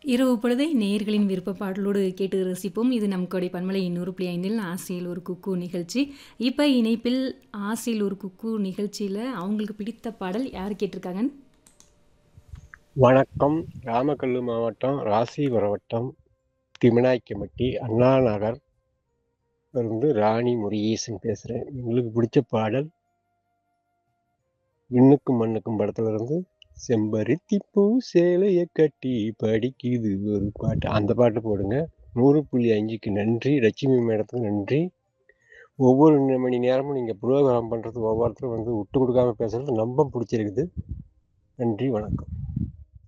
இரவு பொழுதை நேயர்களின் விருப்ப பாடலோடு கேட்டு ரசிப்போம் இது நம் கொடை பன்மலை நூறு புள்ளி ஐந்தில் ஆசையில் ஒரு குக்கு நிகழ்ச்சி இப்போ இணைப்பில் ஆசையில் ஒரு குக்கு நிகழ்ச்சியில் அவங்களுக்கு பிடித்த பாடல் யார் கேட்டிருக்காங்கன்னு வணக்கம் ராமக்கல்லு மாவட்டம் ராசிபுரம் வட்டம் திமினாய்க்கம்பட்டி அண்ணா நகர் இருந்து ராணி முருகேசன் பேசுகிறேன் உங்களுக்கு பிடிச்ச பாடல் விண்ணுக்கும் மண்ணுக்கும் படத்துல இருந்து செம்பருத்தி பூ சேலைய கட்டி படிக்குது ஒரு பாட்டு அந்த பாட்டு போடுங்க நூறு புள்ளி அஞ்சுக்கு நன்றி லட்சுமி மேடத்துக்கு நன்றி ஒவ்வொரு நி- மணி நேரமும் நீங்கள் ப்ரோக்ராம் பண்ணுறது ஒவ்வொருத்தரும் வந்து விட்டு கொடுக்காம பேசுறது ரொம்ப பிடிச்சிருக்குது நன்றி வணக்கம்